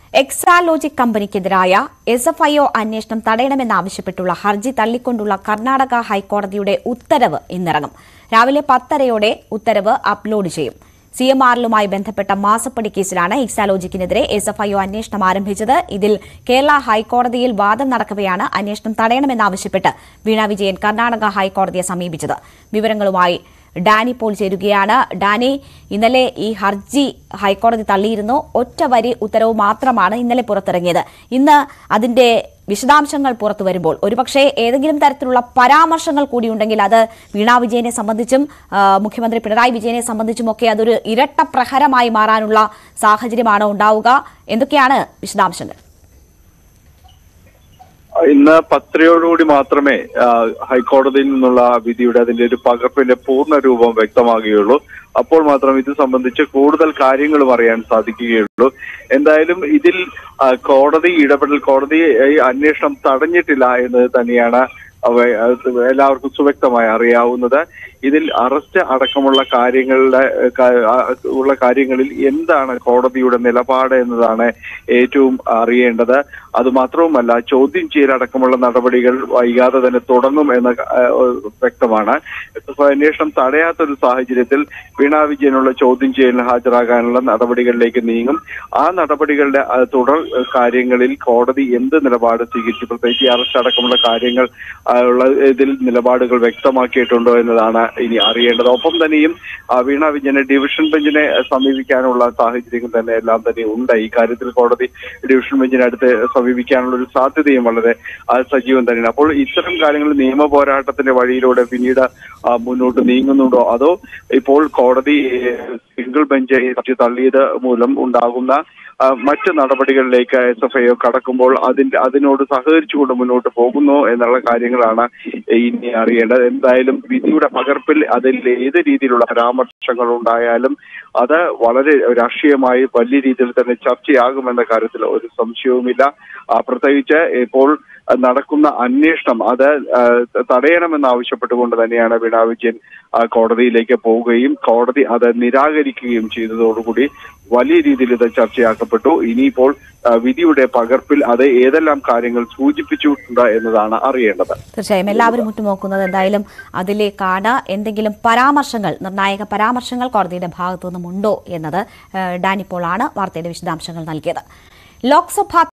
എക്സാലോജിക് കമ്പനിക്കെതിരായ S F I O അന്വേഷണം തടയണമെന്നാവശ്യപ്പെട്ടുള്ള ഹർജി തള്ളിക്കൊണ്ടുള്ള കർണാടക ഹൈക്കോടതിയുടെ ഉത്തരവ് ഇന്നിറങ്ങും രാവിലെ പത്തരയോടെ ഉത്തരവ് അപ്ലോഡ് ചെയ്യും സി എം ആറിലുമായി ബന്ധപ്പെട്ട മാസപ്പടി കേസിലാണ് എക്സാലോജിക്കിനെതിരെ എസ് എഫ് ഐ ഒ അന്വേഷണം ആരംഭിച്ചത് ഇതിൽ കേരള ഹൈക്കോടതിയിൽ വാദം നടക്കവെയാണ് അന്വേഷണം തടയണമെന്നാവശ്യപ്പെട്ട് വീണ വിജയൻ കർണാടക ഹൈക്കോടതിയെ സമീപിച്ചത് വിവരങ്ങളുമായി ഡാനി പോൾ ചേരുകയാണ് ഡാനി ഇന്നലെ ഈ ഹർജി ഹൈക്കോടതി തള്ളിയിരുന്നു ഒറ്റ വരി ഉത്തരവ് മാത്രമാണ് ഇന്നലെ പുറത്തിറങ്ങിയത് ഇന്ന് അതിന്റെ വിശദാംശങ്ങൾ പുറത്തു വരുമ്പോൾ ഒരുപക്ഷെ ഏതെങ്കിലും തരത്തിലുള്ള പരാമർശങ്ങൾ കൂടിയുണ്ടെങ്കിൽ അത് വീണാ വിജയനെ സംബന്ധിച്ചും ആ, മുഖ്യമന്ത്രി പിണറായി വിജയനെ സംബന്ധിച്ചുമൊക്കെ അതൊരു ഇരട്ട പ്രഹരമായി മാറാനുള്ള സാഹചര്യമാണോ ഉണ്ടാവുക എന്തൊക്കെയാണ് വിശദാംശങ്ങൾ ഇന്ന് പത്തരയോടുകൂടി മാത്രമേ ആ, ഹൈക്കോടതിയിൽ നിന്നുള്ള വിധിയുടെ അതിന്റെ ഒരു പകർപ്പിന്റെ പൂർണ്ണ രൂപം വ്യക്തമാകുകയുള്ളൂ അപ്പോൾ മാത്രം ഇത് സംബന്ധിച്ച് കൂടുതൽ കാര്യങ്ങളും അറിയാൻ സാധിക്കുകയുള്ളൂ എന്തായാലും ഇതിൽ ആ, കോടതി ഇടപെടൽ കോടതി ഈ അന്വേഷണം തടഞ്ഞിട്ടില്ല എന്നത് തന്നെയാണ് അവ- അത് എല്ലാവർക്കും സുവ്യക്തമായി അറിയാവുന്നത് ഇതിൽ അറസ്റ്റ് അടക്കമുള്ള കാര്യങ്ങളുടെ ഏഹ്, കാ- ആ, ഉള്ള കാര്യങ്ങളിൽ എന്താണ് കോടതിയുടെ നിലപാട് എന്നതാണ് ഏറ്റവും അറിയേണ്ടത് അത് മാത്രവുമല്ല ചോദ്യം ചെയ്യലടക്കമുള്ള നടപടികൾ വൈകാതെ തന്നെ തുടങ്ങും എന്ന ഏഹ്, വ്യക്തമാണ് ഇപ്പൊ അന്വേഷണം തടയാത്തൊരു സാഹചര്യത്തിൽ വീണാ വിജയനുള്ള ചോദ്യം ചെയ്യലിന് ഹാജരാകാനുള്ള നടപടികളിലേക്ക് നീങ്ങും ആ നടപടികളുടെ ആ, തുടർ ഏഹ്, കാര്യങ്ങളിൽ കോടതി എന്ത് നിലപാട് സ്വീകരിച്ചു പ്രത്യേകിച്ച് ഈ അറസ്റ്റ് അടക്കമുള്ള കാര്യങ്ങൾ ആ, ഉള്ള ഇതിൽ നിലപാടുകൾ വ്യക്തമാക്കിയിട്ടുണ്ടോ എന്നതാണ് ഇനി അറിയേണ്ടത് ഒപ്പം തന്നെയും ആ, വീണ വിജയനെ ഡിവിഷൻ ബെഞ്ചിനെ സമീപിക്കാനുള്ള സാഹചര്യങ്ങൾ തന്നെ എല്ലാം തന്നെ ഉണ്ട് ഈ കാര്യത്തിൽ കോടതി ഡിവിഷൻ ബെഞ്ചിനെ അടുത്ത് സമീപിക്കാനുള്ള ഒരു സാധ്യതയും വളരെ ആ, സജീവം തന്നെയാണ് അപ്പോൾ ഇത്തരം കാര്യങ്ങൾ നിയമ പോരാട്ടത്തിന്റെ വഴിയിലൂടെ പിന്നീട് ആ, മുന്നോട്ട് നീങ്ങുന്നുണ്ടോ അതോ ഇപ്പോൾ കോടതി ഏഹ്, സിംഗിൾ ബെഞ്ച് ഈ ഹർജി തള്ളിയത് മൂലം ഉണ്ടാകുന്ന ആ, മറ്റ് നടപടികളിലേക്ക് എസ് എഫ് ഐ കടക്കുമ്പോൾ അതിന്റെ അതിനോട് സഹകരിച്ചുകൊണ്ട് മുന്നോട്ട് പോകുന്നു എന്നുള്ള കാര്യങ്ങളാണ് ഇനി അറിയേണ്ടത് എന്തായാലും വിധിയുടെ പകർപ്പിൽ അതിൽ ഏത് രീതിയിലുള്ള പരാമർശങ്ങൾ ഉണ്ടായാലും അത് വളരെ രാഷ്ട്രീയമായി വലിയ രീതിയിൽ തന്നെ ചർച്ചയാകുമെന്ന കാര്യത്തിൽ ഒരു സംശയവുമില്ല ആ, പ്രത്യേകിച്ച് ഇപ്പോൾ നടക്കുന്ന അന്വേഷണം അത് ആ, തടയണമെന്ന് ആവശ്യപ്പെട്ടുകൊണ്ട് തന്നെയാണ് വീണാ വിജയൻ ആ, കോടതിയിലേക്ക് പോവുകയും കോടതി അത് നിരാകരിക്കുകയും ചെയ്തതോടുകൂടി വലിയ രീതിയിൽ ഇത് ചർച്ചയാക്കപ്പെട്ടു ഇനിയിപ്പോൾ ആ, വിധിയുടെ പകർപ്പിൽ അത് ഏതെല്ലാം കാര്യങ്ങൾ സൂചിപ്പിച്ചിട്ടുണ്ട് എന്നതാണ് അറിയേണ്ടത് തീർച്ചയായും എല്ലാവരും ഉറ്റുനോക്കുന്നത് എന്തായാലും അതിലേക്കാണ് എന്തെങ്കിലും പരാമർശങ്ങൾ നിർണായക പരാമർശങ്ങൾ കോടതിയുടെ ഭാഗത്തു നിന്നുമുണ്ടോ എന്നത് ഏഹ്, ഡാനിപ്പോളാണ് വാർത്തയുടെ വിശദാംശങ്ങൾ നൽകിയത് ലോക്സഭാ